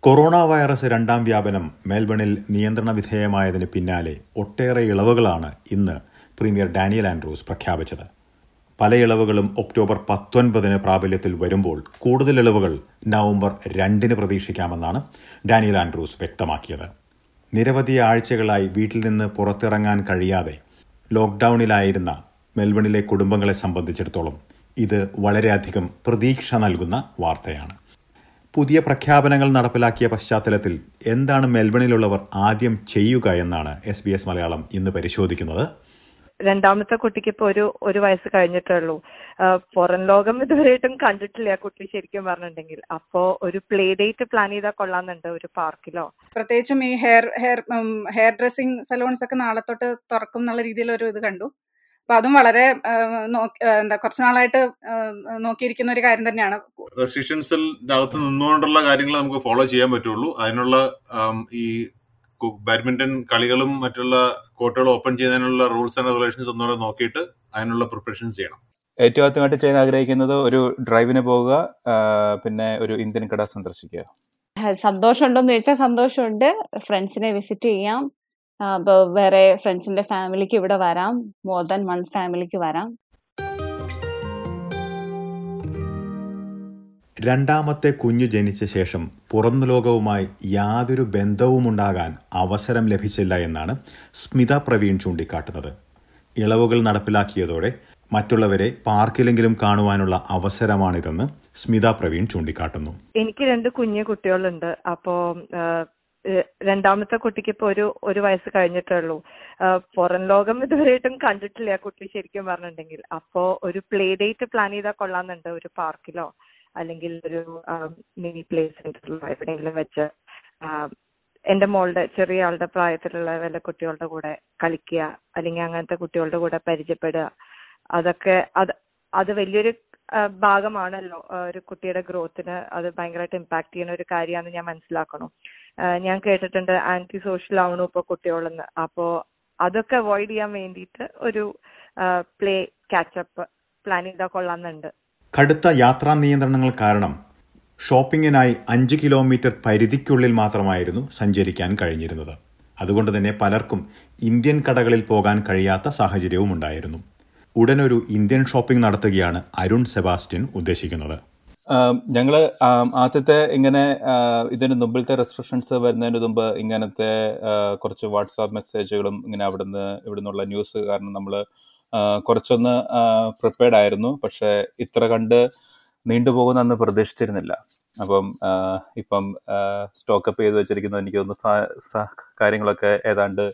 corona virus രണ്ടാം വ്യാപനം മെൽബണിൽ നിയന്ത്രണ വിധേയമായതിന് പിന്നാലെ ഒട്ടേറെ ഇളവുകളാണ് ഇന്ന് പ്രീമിയർ ഡാനിയൽ ആൻഡ്രൂസ് പ്രഖ്യാപിച്ചത് പല ഇളവുകളും ഒക്ടോബർ പത്തൊൻപതിന് പ്രാബല്യത്തിൽ വരുമ്പോൾ കൂടുതൽ ഇളവുകൾ നവംബർ രണ്ടിന് പ്രതീക്ഷിക്കാമെന്നാണ് ഡാനിയൽ ആൻഡ്രൂസ് വ്യക്തമാക്കിയത് നിരവധി ആഴ്ചകളായി വീട്ടിൽ നിന്ന് പുറത്തിറങ്ങാൻ കഴിയാതെ ലോക്ക്ഡൌണിലായിരുന്ന മെൽബണിലെ കുടുംബങ്ങളെ സംബന്ധിച്ചിടത്തോളം ഇത് വളരെയധികം പ്രതീക്ഷ നൽകുന്ന വാർത്തയാണ് പുതിയ പ്രഖ്യാപനങ്ങൾ നടപ്പിലാക്കിയ പശ്ചാത്തലത്തിൽ എന്താണ് മെൽബണിലുള്ളവർ ആദ്യം ചെയ്യുക എന്നാണ് എസ് ബി എസ് മലയാളം ഇന്ന് പരിശോധിക്കുന്നത് രണ്ടാമത്തെ കുട്ടിക്ക് ഇപ്പൊ ഒരു ഒരു വയസ്സ് കഴിഞ്ഞിട്ടേ ഉള്ളൂ പുറം ലോകം ഇതുവരെയായിട്ടും കണ്ടിട്ടില്ല ആ കുട്ടി ശരിക്കും പറഞ്ഞിട്ടുണ്ടെങ്കിൽ അപ്പോ ഒരു പ്ലേ ഡേറ്റ് പ്ലാൻ ചെയ്താൽ കൊള്ളാന്നുണ്ട് ഒരു പാർക്കിലോ പ്രത്യേകിച്ചും ഈ hair hair hair dressing salons ഒക്കെ നാളെ തൊട്ട് തുറക്കും എന്നുള്ള രീതിയിൽ ഒരു ഇത് കണ്ടു അപ്പൊ അതും വളരെ എന്താ കുറച്ച് നാളായിട്ട് നോക്കിയിരിക്കുന്ന ഒരു കാര്യം തന്നെയാണ് റെസ്ട്രിക്ഷൻസിൽ അകത്ത് നിന്നുകൊണ്ടുള്ള കാര്യങ്ങൾ നമുക്ക് ഫോളോ ചെയ്യാൻ പറ്റുള്ളൂ അതിനുള്ള ഈ ബാഡ്മിന്റൺ കളികളും മറ്റുള്ള കോർട്ടുകൾ ഓപ്പൺ ചെയ്യുന്നതിനുള്ള റൂൾസ് ആൻഡ് റെഗുലേഷൻസ് ഒന്നുകൂടെ നോക്കിയിട്ട് അതിനുള്ള പ്രിപ്പറേഷൻസ് ചെയ്യണം ഏറ്റവും ആദ്യമായിട്ട് ചെയ്യാൻ ആഗ്രഹിക്കുന്നത് ഒരു ഡ്രൈവിന് പോവുക പിന്നെ ഒരു ഇന്ത്യൻ കട സന്ദർശിക്കുക സന്തോഷമുണ്ടോന്ന് ചോദിച്ചാൽ സന്തോഷമുണ്ട് ഫ്രണ്ട്സിനെ വിസിറ്റ് ചെയ്യാം വേറെ ഫ്രണ്ട്സിന്റെ ഫാമിലിക്ക് ഇവിടെ വരാം മോർ ദാൻ വൺ ഫാമിലിക്ക് വരാം രണ്ടാമത്തെ കുഞ്ഞു ജനിച്ച ശേഷം പുറം ലോകവുമായി യാതൊരു ബന്ധവുമുണ്ടാകാൻ അവസരം ലഭിച്ചില്ല എന്നാണ് സ്മിത പ്രവീൺ ചൂണ്ടിക്കാട്ടുന്നത് ഇളവുകൾ നടപ്പിലാക്കിയതോടെ മറ്റുള്ളവരെ പാർക്കിലെങ്കിലും കാണുവാനുള്ള അവസരമാണിതെന്ന് സ്മിത പ്രവീൺ ചൂണ്ടിക്കാട്ടുന്നു എനിക്ക് രണ്ട് കുഞ്ഞു കുട്ടികളുണ്ട് അപ്പോ രണ്ടാമത്തെ കുട്ടിക്ക് ഇപ്പൊ ഒരു ഒരു വയസ്സ് കഴിഞ്ഞിട്ടേ ഉള്ളൂ പുറം ലോകം ഇതുവരെയായിട്ടും കണ്ടിട്ടില്ല ആ കുട്ടി ശരിക്കും പറഞ്ഞിട്ടുണ്ടെങ്കിൽ അപ്പോ ഒരു പ്ലേ ഡേറ്റ് പ്ലാൻ ചെയ്താൽ കൊള്ളാന്നുണ്ട് ഒരു പാർക്കിലോ അല്ലെങ്കിൽ ഒരു മിനി പ്ലേ സെന്ററിലോ എവിടെയെങ്കിലും വെച്ച് എന്റെ മോളുടെ ചെറിയ ആളുടെ പ്രായത്തിലുള്ള വല്ല കുട്ടികളുടെ കൂടെ കളിക്കുക അല്ലെങ്കിൽ അങ്ങനത്തെ കുട്ടികളുടെ കൂടെ പരിചയപ്പെടുക അതൊക്കെ അത് അത് വലിയൊരു ഭാഗമാണല്ലോ ഒരു കുട്ടിയുടെ ഗ്രോത്തിന് അത് ഭയങ്കരമായിട്ട് ഇമ്പാക്ട് ചെയ്യുന്ന ഒരു കാര്യമാണെന്ന് ഞാൻ മനസ്സിലാക്കണം ഞാൻ കേട്ടിട്ടുണ്ട് ആന്റി സോഷ്യൽ ആവണു ഇപ്പൊ കുട്ടികളെന്ന് അപ്പോ അതൊക്കെ അവോയ്ഡ് ചെയ്യാൻ വേണ്ടിയിട്ട് ഒരു പ്ലേ കാച്ചപ്പ് പ്ലാൻ ചെയ്താൽ കൊള്ളാമെന്നുണ്ട് കടുത്ത യാത്രാ നിയന്ത്രണങ്ങൾ കാരണം ഷോപ്പിങ്ങിനായി അഞ്ച് കിലോമീറ്റർ പരിധിക്കുള്ളിൽ മാത്രമായിരുന്നു സഞ്ചരിക്കാൻ കഴിഞ്ഞിരുന്നത് അതുകൊണ്ട് തന്നെ പലർക്കും ഇന്ത്യൻ കടകളിൽ പോകാൻ കഴിയാത്ത സാഹചര്യവും ഉണ്ടായിരുന്നു ഉടനൊരു ഇന്ത്യൻ ഷോപ്പിംഗ് നടത്തുകയാണ് അരുൺ സെബാസ്റ്റ്യൻ ഉദ്ദേശിക്കുന്നത് ഞങ്ങൾ ആദ്യത്തെ ഇങ്ങനെ ഇതിന് മുമ്പിലത്തെ റെസ്ട്രിക്ഷൻസ് വരുന്നതിന് മുമ്പ് ഇങ്ങനത്തെ കുറച്ച് വാട്സാപ്പ് മെസ്സേജുകളും ഇങ്ങനെ അവിടുന്ന് ഇവിടുന്നുള്ള ന്യൂസ് കാരണം നമ്മൾ കുറച്ചൊന്ന് പ്രിപ്പയർഡ് ആയിരുന്നു പക്ഷെ ഇത്ര കണ്ട് നീണ്ടുപോകുന്നെന്ന് പ്രതീക്ഷിച്ചിരുന്നില്ല അപ്പം ഇപ്പം സ്റ്റോക്കപ്പ് ചെയ്ത് വെച്ചിരിക്കുന്നത് എനിക്ക് തോന്നുന്നു കാര്യങ്ങളൊക്കെ ഏതാണ്ട്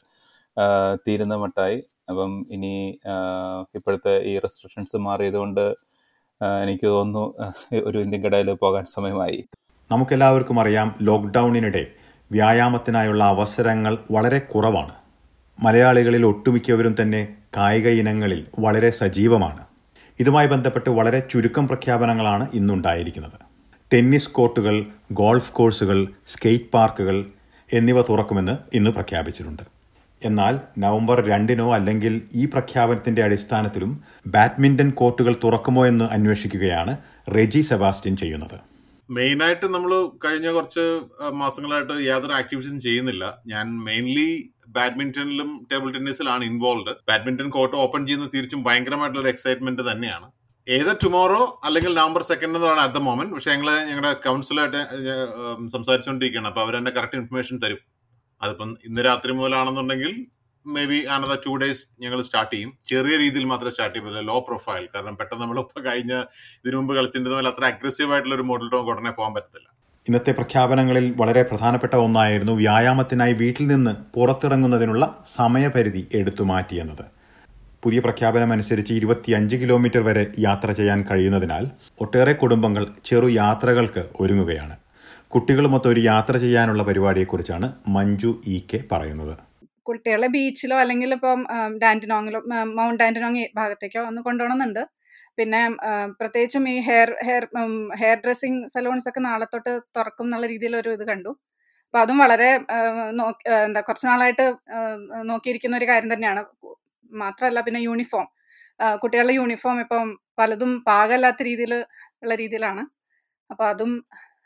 തീരുന്ന മട്ടായി അപ്പം ഇനി ഇപ്പോഴത്തെ ഈ റെസ്ട്രിക്ഷൻസ് മാറിയതുകൊണ്ട് എനിക്ക് തോന്നുന്നു ഒരു ഇന്ത്യൻ കടയിൽ പോകാൻ സമയമായി നമുക്കെല്ലാവർക്കും അറിയാം ലോക്ക്ഡൌണിനിടെ വ്യായാമത്തിനായുള്ള അവസരങ്ങൾ വളരെ കുറവാണ് മലയാളികളിൽ ഒട്ടുമിക്കവരും തന്നെ കായിക ഇനങ്ങളിൽ വളരെ സജീവമാണ് ഇതുമായി ബന്ധപ്പെട്ട് വളരെ ചുരുക്കം പ്രഖ്യാപനങ്ങളാണ് ഇന്നുണ്ടായിരിക്കുന്നത് ടെന്നീസ് കോർട്ടുകൾ ഗോൾഫ് കോഴ്സുകൾ സ്കേറ്റ് പാർക്കുകൾ എന്നിവ തുറക്കുമെന്ന് ഇന്ന് പ്രഖ്യാപിച്ചിട്ടുണ്ട് എന്നാൽ നവംബർ രണ്ടിനോ അല്ലെങ്കിൽ ഈ പ്രഖ്യാപനത്തിന്റെ അടിസ്ഥാനത്തിലും ബാഡ്മിന്റൺ കോർട്ടുകൾ തുറക്കുമോ എന്ന് അന്വേഷിക്കുകയാണ് റെജി സെബാസ്റ്റ്യൻ ചെയ്യുന്നത് മെയിനായിട്ട് നമ്മൾ കഴിഞ്ഞ കുറച്ച് മാസങ്ങളായിട്ട് യാതൊരു ആക്ടിവിറ്റീസും ചെയ്യുന്നില്ല ഞാൻ മെയിൻലി ബാഡ്മിന്റണിലും ടേബിൾ ടെന്നീസിലാണ് ഇൻവോൾവ് ബാഡ്മിന്റൺ കോർട്ട് ഓപ്പൺ ചെയ്യുന്നത് തീർച്ചും ഭയങ്കരമായിട്ടുള്ള ഒരു എക്സൈറ്റ്മെന്റ് തന്നെയാണ് ഏത് ടുമോറോ അല്ലെങ്കിൽ നവംബർ സെക്കൻഡ് എന്നാണ് അറ്റ് ദ മൊമെന്റ് പക്ഷെ ഞങ്ങൾ ഞങ്ങളുടെ കൗൺസിലായിട്ട് സംസാരിച്ചുകൊണ്ടിരിക്കുകയാണ് അപ്പോൾ അവർ തന്നെ കറക്റ്റ് ഇൻഫർമേഷൻ തരും അതിപ്പം ഇന്ന് രാത്രി മുതലാണെന്നുണ്ടെങ്കിൽ maybe another two days ഞങ്ങൾ സ്റ്റാർട്ട് ചെയ്യും ചെറിയ രീതിയിൽ മാത്രമേ സ്റ്റാർട്ട് ചെയ്യുമ്പോൾ ലോ പ്രൊഫൈൽ കാരണം പെട്ടെന്ന് നമ്മളിപ്പോൾ കഴിഞ്ഞ ഇതിനു മുമ്പ് കളിച്ചിരുന്ന പോലെ അത്ര അഗ്രസീവ് ആയിട്ടുള്ള ഒരു മോഡൽ ടോൺ ഉടനെ പോകാൻ പറ്റത്തില്ല ഇന്നത്തെ പ്രഖ്യാപനങ്ങളിൽ വളരെ പ്രധാനപ്പെട്ട ഒന്നായിരുന്നു വ്യായാമത്തിനായി വീട്ടിൽ നിന്ന് പുറത്തിറങ്ങുന്നതിനുള്ള സമയപരിധി എടുത്തു മാറ്റിയെന്നത് പുതിയ പ്രഖ്യാപനം അനുസരിച്ച് ഇരുപത്തിയഞ്ച് കിലോമീറ്റർ വരെ യാത്ര ചെയ്യാൻ കഴിയുന്നതിനാൽ ഒട്ടേറെ കുടുംബങ്ങൾ ചെറു യാത്രകൾക്ക് ഒരുങ്ങുകയാണ് കുട്ടികളുമൊത്ത് ഒരു യാത്ര ചെയ്യാനുള്ള പരിപാടിയെക്കുറിച്ചാണ് മഞ്ജു ഇ കെ പറയുന്നത് കുട്ടികളെ ബീച്ചിലോ അല്ലെങ്കിൽ ഇപ്പം ഡാൻഡിനോങ്ങിലോ മൗണ്ട് ഡാൻഡിനോങ് ഭാഗത്തേക്കോ ഒന്ന് കൊണ്ടുപോകണമെന്നുണ്ട് പിന്നെ പ്രത്യേകിച്ചും ഈ hair hair hair dressing salons ഒക്കെ നാളെ തൊട്ട് തുറക്കും എന്നുള്ള രീതിയിൽ ഒരു ഇത് കണ്ടു അപ്പൊ അതും വളരെ എന്താ കുറച്ച് നാളായിട്ട് നോക്കിയിരിക്കുന്ന ഒരു കാര്യം തന്നെയാണ് മാത്രമല്ല പിന്നെ യൂണിഫോം കുട്ടികളുടെ യൂണിഫോം ഇപ്പം പലതും പാകമല്ലാത്ത രീതിയിൽ ഉള്ള രീതിയിലാണ് അപ്പോൾ അതും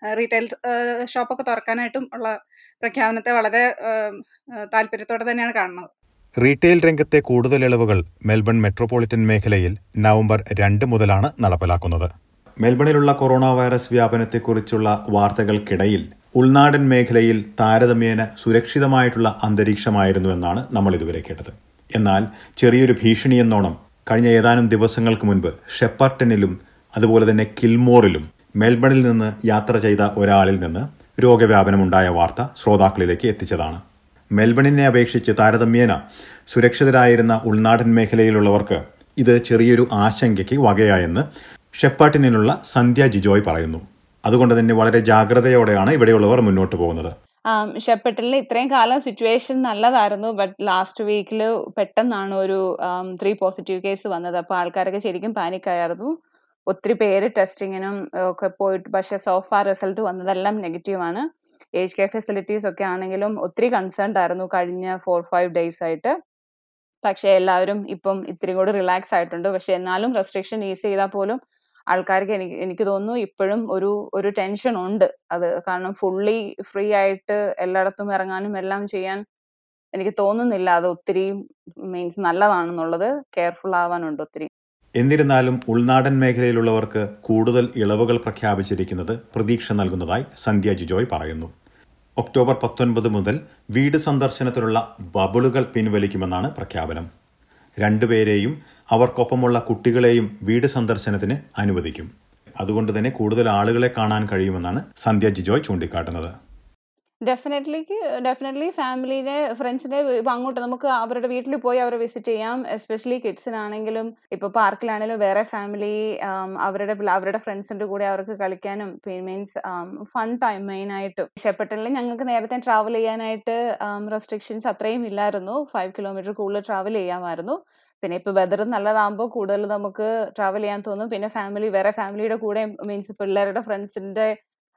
റീറ്റെയിൽ ഷോപ്പൊക്കെ തുറക്കാനായിട്ടും ഉള്ള പ്രഖ്യാപനത്തെ വളരെ ഏം, ഏഹ്, താല്പര്യത്തോടെ തന്നെയാണ് കാണുന്നത് റീറ്റെയിൽ രംഗത്തെ കൂടുതൽ ഇളവുകൾ മെൽബൺ മെട്രോപൊളിറ്റൻ മേഖലയിൽ നവംബർ രണ്ട് മുതലാണ് നടപ്പിലാക്കുന്നത് മെൽബണിലുള്ള കൊറോണ വൈറസ് വ്യാപനത്തെക്കുറിച്ചുള്ള വാർത്തകൾക്കിടയിൽ ഉൾനാടൻ മേഖലയിൽ താരതമ്യേന സുരക്ഷിതമായിട്ടുള്ള അന്തരീക്ഷമായിരുന്നു എന്നാണ് നമ്മൾ ഇതുവരെ കേട്ടത് എന്നാൽ ചെറിയൊരു ഭീഷണി എന്നോണം കഴിഞ്ഞ ഏതാനും ദിവസങ്ങൾക്ക് മുൻപ് ഷെപ്പർട്ടനിലും അതുപോലെ തന്നെ കിൽമോറിലും മെൽബണിൽ നിന്ന് യാത്ര ചെയ്ത ഒരാളിൽ നിന്ന് രോഗവ്യാപനമുണ്ടായ വാർത്ത ശ്രോതാക്കളിലേക്ക് എത്തിച്ചതാണ് മെൽബണിനെ അപേക്ഷിച്ച് താരതമ്യേന സുരക്ഷിതരായിരുന്ന ഉൾനാടൻ മേഖലയിലുള്ളവർക്ക് ഇത് ചെറിയൊരു ആശങ്കയ്ക്ക് വകയായെന്ന് ഷെപ്പാട്ടിനുള്ള സന്ധ്യ ജിജോയ് പറയുന്നു അതുകൊണ്ട് തന്നെ വളരെ ജാഗ്രതയോടെയാണ് ഇവിടെയുള്ളവർ മുന്നോട്ട് പോകുന്നത് ഷെപ്പട്ടിൽ ഇത്രയും കാലം സിറ്റുവേഷൻ നല്ലതായിരുന്നു ബട്ട് ലാസ്റ്റ് വീക്കിൽ പെട്ടെന്നാണ് ഒരു ത്രീ പോസിറ്റീവ് കേസ് വന്നത് അപ്പോൾ ആൾക്കാരൊക്കെ ശരിക്കും പാനിക് ആയിരുന്നു ഒത്തിരി പേര് ടെസ്റ്റിങ്ങിനും ഒക്കെ പോയിട്ട് പക്ഷെ സോഫാ റിസൾട്ട് വന്നതെല്ലാം നെഗറ്റീവ് ആണ് ഏജ് കെയർ ഫെസിലിറ്റീസ് ഒക്കെ ആണെങ്കിലും ഒത്തിരി കൺസേൺഡ് ആയിരുന്നു കഴിഞ്ഞ ഫോർ ഫൈവ് ഡേയ്സ് ആയിട്ട് പക്ഷെ എല്ലാവരും ഇപ്പം ഇത്തിരി കൂടി റിലാക്സ് ആയിട്ടുണ്ട് പക്ഷെ എന്നാലും റെസ്ട്രിക്ഷൻ ഈസ് ചെയ്താൽ പോലും ആൾക്കാർക്ക് എനിക്ക് എനിക്ക് തോന്നുന്നു ഇപ്പോഴും ഒരു ഒരു ടെൻഷൻ ഉണ്ട് അത് കാരണം ഫുള്ളി ഫ്രീ ആയിട്ട് എല്ലായിടത്തും ഇറങ്ങാനും എല്ലാം ചെയ്യാൻ എനിക്ക് തോന്നുന്നില്ല അത് ഒത്തിരി മീൻസ് നല്ലതാണെന്നുള്ളത് കെയർഫുൾ ആവാനുണ്ട് ഒത്തിരി എന്നിരുന്നാലും ഉൾനാടൻ മേഖലയിലുള്ളവർക്ക് കൂടുതൽ ഇളവുകൾ പ്രഖ്യാപിച്ചിരിക്കുന്നത് പ്രതീക്ഷ നൽകുന്നതായി സന്ധ്യ ജിജോയ് പറയുന്നു ഒക്ടോബർ പത്തൊൻപത് മുതൽ വീട് സന്ദർശനത്തിലുള്ള ബബിളുകൾ പിൻവലിക്കുമെന്നാണ് പ്രഖ്യാപനം രണ്ടുപേരെയും അവർക്കൊപ്പമുള്ള കുട്ടികളെയും വീട് സന്ദർശനത്തിന് അനുവദിക്കും അതുകൊണ്ട് തന്നെ കൂടുതൽ ആളുകളെ കാണാൻ കഴിയുമെന്നാണ് സന്ധ്യ ജിജോയ് ചൂണ്ടിക്കാട്ടുന്നത് ഡെഫിനറ്റ്ലി ഡെഫിനറ്റ്ലി ഫാമിലിനെ ഫ്രണ്ട്സിനെ ഇപ്പൊ അങ്ങോട്ട് നമുക്ക് അവരുടെ വീട്ടിൽ പോയി അവരെ വിസിറ്റ് ചെയ്യാം എസ്പെഷ്യലി കിഡ്സിനാണെങ്കിലും ഇപ്പൊ പാർക്കിലാണെങ്കിലും വേറെ ഫാമിലി അവരുടെ പിള്ള- അവരുടെ ഫ്രണ്ട്സിന്റെ കൂടെ അവർക്ക് കളിക്കാനും മീൻസ് ഫൺ ടൈം മെയിൻ ആയിട്ടും ഷെപ്പട്ടലിൽ ഞങ്ങൾക്ക് നേരത്തെ ട്രാവൽ ചെയ്യാനായിട്ട് റെസ്ട്രിക്ഷൻസ് അത്രയും ഇല്ലായിരുന്നു ഫൈവ് കിലോമീറ്റർ കൂടുതൽ ട്രാവൽ ചെയ്യാമായിരുന്നു പിന്നെ ഇപ്പൊ വെതർ നല്ലതാകുമ്പോൾ കൂടുതൽ നമുക്ക് ട്രാവൽ ചെയ്യാൻ തോന്നും പിന്നെ ഫാമിലി വേറെ ഫാമിലിയുടെ കൂടെ മീൻസ് പിള്ളേരുടെ ഫ്രണ്ട്സിന്റെ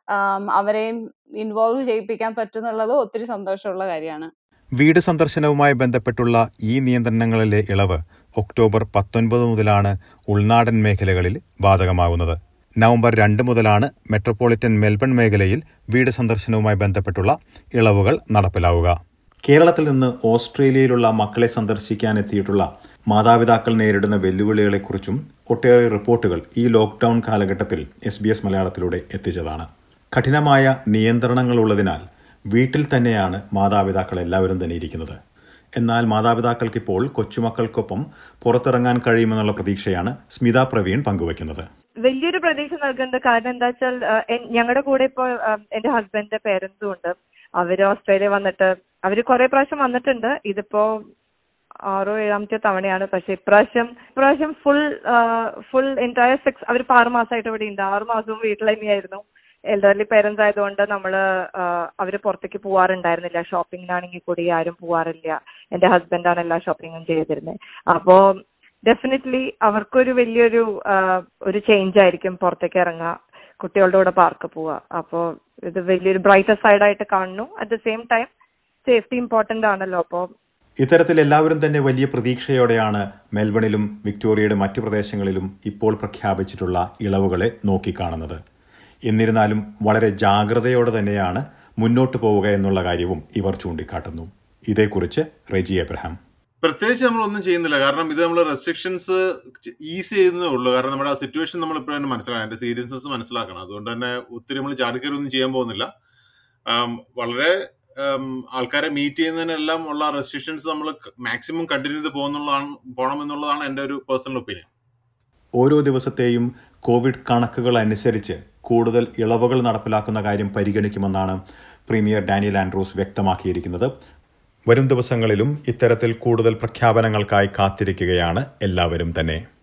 അവരെയും ഇൻവോൾവ് ചെയ്യിപ്പിക്കാൻ പറ്റുന്നുള്ളത് ഒത്തിരി സന്തോഷമുള്ള കാര്യമാണ് വീട് സന്ദർശനവുമായി ബന്ധപ്പെട്ടുള്ള ഈ നിയന്ത്രണങ്ങളിലെ ഇളവ് ഒക്ടോബർ പത്തൊൻപത് മുതലാണ് ഉൾനാടൻ മേഖലകളിൽ ബാധകമാകുന്നത് നവംബർ രണ്ട് മുതലാണ് മെട്രോപൊളിറ്റൻ മെൽബൺ മേഖലയിൽ വീട് സന്ദർശനവുമായി ബന്ധപ്പെട്ടുള്ള ഇളവുകൾ നടപ്പിലാവുക കേരളത്തിൽ നിന്ന് ഓസ്ട്രേലിയയിലുള്ള മക്കളെ സന്ദർശിക്കാനെത്തിയിട്ടുള്ള മാതാപിതാക്കൾ നേരിടുന്ന വെല്ലുവിളികളെക്കുറിച്ചും ഒട്ടേറെ റിപ്പോർട്ടുകൾ ഈ ലോക്ക്ഡൌൺ കാലഘട്ടത്തിൽ എസ് ബി എസ് മലയാളത്തിലൂടെ എത്തിച്ചതാണ് കഠിനമായ നിയന്ത്രണങ്ങളുള്ളതിനാൽ വീട്ടിൽ തന്നെയാണ് മാതാപിതാക്കൾ എല്ലാവരും തന്നെ ഇരിക്കുന്നത് എന്നാൽ മാതാപിതാക്കൾക്കിപ്പോൾ കൊച്ചുമക്കൾക്കൊപ്പം പുറത്തിറങ്ങാൻ കഴിയുമെന്നുള്ള പ്രതീക്ഷയാണ് സ്മിത പ്രവീൺ പങ്കുവയ്ക്കുന്നത് വലിയൊരു പ്രതീക്ഷ നൽകുന്നുണ്ട് കാരണം എന്താ വെച്ചാൽ ഞങ്ങളുടെ കൂടെ ഇപ്പോൾ എന്റെ ഹസ്ബൻഡിന്റെ പേരൻസും ഉണ്ട് അവര് ഓസ്ട്രേലിയ വന്നിട്ട് അവര് കുറെ പ്രാവശ്യം വന്നിട്ടുണ്ട് ഇതിപ്പോ ആറോ ഏഴാമത്തെ തവണയാണ് പക്ഷെ ഇപ്രാവശ്യം ഇപ്രാവശ്യം ഫുൾ ഫുൾ എൻറ്റയർ സിക്സ് അവർ ആറ് മാസമായിട്ട് ഇവിടെ ഉണ്ട് ആറ് മാസവും വീട്ടിൽ തന്നെയായിരുന്നു എൽഡർലി പേരൻസ് ആയതുകൊണ്ട് നമ്മള് അവര് പുറത്തേക്ക് പോവാറുണ്ടായിരുന്നില്ല ഷോപ്പിങ്ങിനാണെങ്കിൽ കൂടി ആരും പോവാറില്ല എന്റെ ഹസ്ബൻഡാണ് എല്ലാ ഷോപ്പിങ്ങും ചെയ്തിരുന്നത് അപ്പോ ഡെഫിനറ്റ്ലി അവർക്കൊരു വലിയൊരു ഒരു ചേഞ്ച് ആയിരിക്കും പുറത്തേക്ക് ഇറങ്ങുക കുട്ടികളുടെ കൂടെ പാർക്ക് പോവുക അപ്പോൾ ഇത് വലിയൊരു ബ്രൈറ്റർ സൈഡ് ആയിട്ട് കാണുന്നു at the same time safety important ആണല്ലോ അപ്പോൾ ഇത്തരത്തിൽ എല്ലാവരും തന്നെ വലിയ പ്രതീക്ഷയോടെയാണ് മെൽബണിലും വിക്ടോറിയയുടെ മറ്റു പ്രദേശങ്ങളിലും ഇപ്പോൾ പ്രഖ്യാപിച്ചിട്ടുള്ള ഇളവുകളെ നോക്കിക്കാണുന്നത് എന്നിരുന്നാലും വളരെ ജാഗ്രതയോടെ തന്നെയാണ് മുന്നോട്ട് പോവുക എന്നുള്ള കാര്യവും ഇവർ ചൂണ്ടിക്കാട്ടുന്നു ഇതേക്കുറിച്ച് റെജി എബ്രഹാം പ്രത്യേകിച്ച് നമ്മൾ ഒന്നും ചെയ്യുന്നില്ല കാരണം ഇത് നമ്മൾ റെസ്ട്രിക്ഷൻസ് ഈസി ചെയ്യുന്നതേ ഉള്ളൂ കാരണം നമ്മുടെ ആ സിറ്റുവേഷൻ നമ്മൾ ഇപ്പോഴും തന്നെ മനസ്സിലാക്കണം അതിന്റെ സീരിയസ്നെസ് മനസ്സിലാക്കണം അതുകൊണ്ട് തന്നെ ഒത്തിരി നമ്മൾ ചാടിക്കറി ഒന്നും ചെയ്യാൻ പോകുന്നില്ല വളരെ ആൾക്കാരെ മീറ്റ് ചെയ്യുന്നതിനെല്ലാം ഉള്ള റെസ്ട്രിക്ഷൻസ് നമ്മൾ മാക്സിമം കണ്ടിന്യൂ ചെയ്ത് പോകുന്നുള്ളതാണ് പോകണം എന്നുള്ളതാണ് എൻ്റെ ഒരു പേഴ്സണൽ ഒപ്പീനിയൻ ഓരോ ദിവസത്തെയും കോവിഡ് കണക്കുകൾ അനുസരിച്ച് കൂടുതൽ ഇളവുകൾ നടപ്പിലാക്കുന്ന കാര്യം പരിഗണിക്കുമെന്നാണ് പ്രീമിയർ ഡാനിയൽ ആൻഡ്രൂസ് വ്യക്തമാക്കിയിരിക്കുന്നത് വരും ദിവസങ്ങളിലും ഇത്തരത്തിൽ കൂടുതൽ പ്രഖ്യാപനങ്ങൾക്കായി കാത്തിരിക്കുകയാണ് എല്ലാവരും തന്നെ